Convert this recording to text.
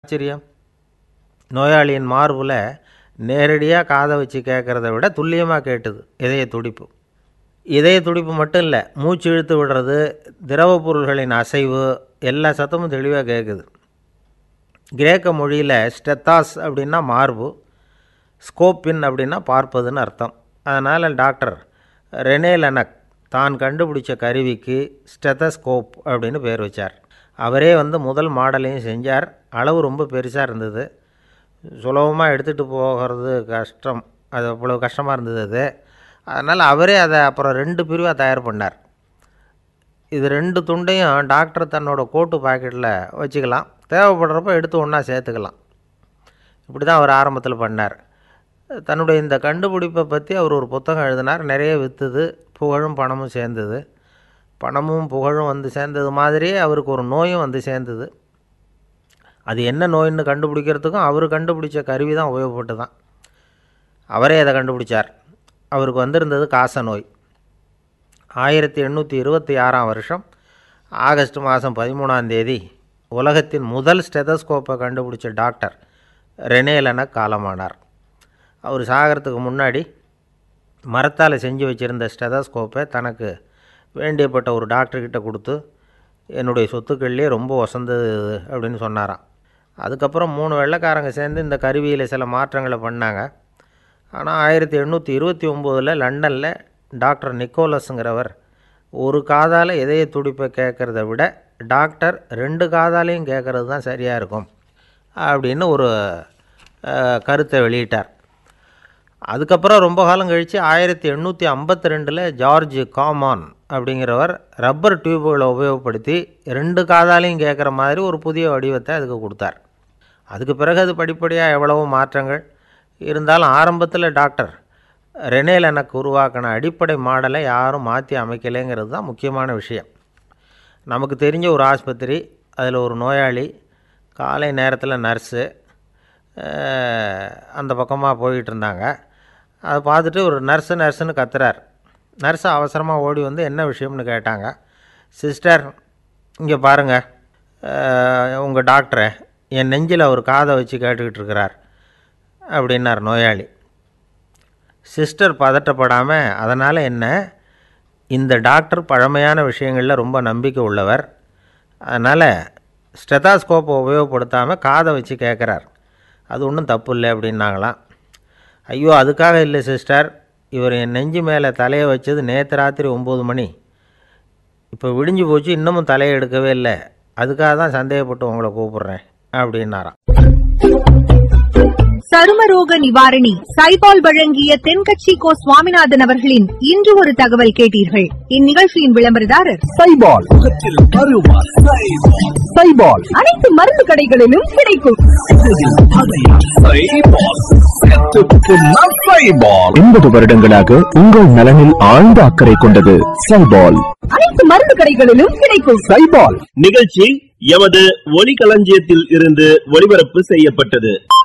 ஆச்சரியம் நோயாளியின் மார்பில் நேரடியாக காதை வச்சு கேட்குறத விட துல்லியமாக கேட்டுது இதய துடிப்பு இதய துடிப்பு மட்டும் இல்லை மூச்சு இழுத்து விடுறது திரவ பொருள்களின் அசைவு எல்லா சத்தமும் தெளிவாக கேட்குது கிரேக்க மொழியில் ஸ்டெத்தாஸ் அப்படின்னா மார்பு ஸ்கோப்பின் அப்படின்னா பார்ப்பதுன்னு அர்த்தம் அதனால் டாக்டர் ரெனே லெனக் தான் கண்டுபிடிச்ச கருவிக்கு ஸ்டெத்தஸ்கோப் அப்படின்னு பேர் வச்சார் அவரே வந்து முதல் மாடலையும் செஞ்சார் அளவு ரொம்ப பெருசாக இருந்தது சுலபமாக எடுத்துகிட்டு போகிறது கஷ்டம் அது அவ்வளோ கஷ்டமாக இருந்தது அது அதனால் அவரே அதை அப்புறம் ரெண்டு பிரிவாக தயார் பண்ணார் இது ரெண்டு துண்டையும் டாக்டர் தன்னோட கோட்டு பாக்கெட்டில் வச்சுக்கலாம் தேவைப்படுறப்ப எடுத்து ஒன்றா சேர்த்துக்கலாம் இப்படி தான் அவர் ஆரம்பத்தில் பண்ணார் தன்னுடைய இந்த கண்டுபிடிப்பை பற்றி அவர் ஒரு புத்தகம் எழுதினார் நிறைய விற்றுது புகழும் பணமும் சேர்ந்தது பணமும் புகழும் வந்து சேர்ந்தது மாதிரியே அவருக்கு ஒரு நோயும் வந்து சேர்ந்தது அது என்ன நோயின்னு கண்டுபிடிக்கிறதுக்கும் அவர் கண்டுபிடிச்ச கருவி தான் உபயோகப்பட்டு தான் அவரே அதை கண்டுபிடிச்சார் அவருக்கு வந்திருந்தது காச நோய் ஆயிரத்தி எண்ணூற்றி இருபத்தி ஆறாம் வருஷம் ஆகஸ்ட் மாதம் பதிமூணாம் தேதி உலகத்தின் முதல் ஸ்டெதஸ்கோப்பை கண்டுபிடிச்ச டாக்டர் ரெனேலன காலமானார் அவர் சாகிறதுக்கு முன்னாடி மரத்தால் செஞ்சு வச்சுருந்த ஸ்டெதஸ்கோப்பை தனக்கு வேண்டியப்பட்ட ஒரு டாக்டர்கிட்ட கொடுத்து என்னுடைய சொத்துக்கள்லேயே ரொம்ப வசந்தது இது அப்படின்னு சொன்னாராம் அதுக்கப்புறம் மூணு வெள்ளைக்காரங்க சேர்ந்து இந்த கருவியில் சில மாற்றங்களை பண்ணாங்க ஆனால் ஆயிரத்தி எண்ணூற்றி இருபத்தி ஒம்போதில் லண்டனில் டாக்டர் நிக்கோலஸுங்கிறவர் ஒரு காதால் இதய துடிப்பை கேட்குறத விட டாக்டர் ரெண்டு காதாலையும் கேட்குறது தான் சரியாக இருக்கும் அப்படின்னு ஒரு அஹ், கருத்தை வெளியிட்டார் அதுக்கப்புறம் ரொம்ப காலம் கழித்து ஆயிரத்தி எண்ணூற்றி ஐம்பத்தி ரெண்டில் ஜார்ஜ் காமான் அப்படிங்கிறவர் ரப்பர் டியூப்களை உபயோகப்படுத்தி ரெண்டு காதாலையும் கேட்குற மாதிரி ஒரு புதிய வடிவத்தை அதுக்கு கொடுத்தார் அதுக்கு பிறகு அது படிப்படியாக எவ்வளவோ மாற்றங்கள் இருந்தாலும் ஆரம்பத்தில் டாக்டர் ரெனேல் எனக்கு உருவாக்கின அடிப்படை மாடலை யாரும் மாற்றி அமைக்கலைங்கிறது தான் முக்கியமான விஷயம் நமக்கு தெரிஞ்ச ஒரு ஆஸ்பத்திரி அதில் ஒரு நோயாளி காலை நேரத்தில் நர்ஸு அஹ், அந்த பக்கமாக போயிட்டு இருந்தாங்க அதை பார்த்துட்டு ஒரு நர்ஸு நர்ஸுன்னு கத்துறார் நர்ஸு அவசரமாக ஓடி வந்து என்ன விஷயம்னு கேட்டாங்க சிஸ்டர் இங்கே பாருங்கள் உங்கள் டாக்டரை என் நெஞ்சில் அவர் காதை வச்சு கேட்டுக்கிட்டு இருக்கிறார் அப்படின்னார் நோயாளி சிஸ்டர் பதட்டப்படாமல் அதனால் என்ன இந்த டாக்டர் பழமையான விஷயங்களில் ரொம்ப நம்பிக்கை உள்ளவர் அதனால் ஸ்டெதாஸ்கோப்பை உபயோகப்படுத்தாமல் காதை வச்சு கேட்குறார் அது ஒன்றும் தப்பு இல்லை அப்படின்னாங்களாம் ஐயோ அதுக்காக இல்லை சிஸ்டர் இவர் என் நெஞ்சு மேலே தலையை வச்சது நேற்று ராத்திரி ஒம்பது மணி இப்போ விடிஞ்சு போச்சு இன்னமும் தலையை எடுக்கவே இல்லை அதுக்காக தான் சந்தேகப்பட்டு உங்களை கூப்பிட்றேன் அப்படின்னாராம் சருமரோக நிவாரணி சைபால் வழங்கிய தென்கட்சி கோ சுவாமிநாதன் அவர்களின் இன்று ஒரு தகவல் கேட்டீர்கள் இந்நிகழ்ச்சியின் விளம்பரதாரர் சைபால் முகத்தில் அருவா சைபால் சைபால் அனைத்து மருந்து கடைகளிலும் கிடைக்கும் எண்பது வருடங்களாக உங்கள் நலனில் ஆழ்ந்த அக்கறை கொண்டது சைபால் அனைத்து மருந்து கடைகளிலும் கிடைக்கும் சைபால் நிகழ்ச்சி எமது ஒலிகளஞ்சியத்தில் இருந்து ஒளிபரப்பு செய்யப்பட்டது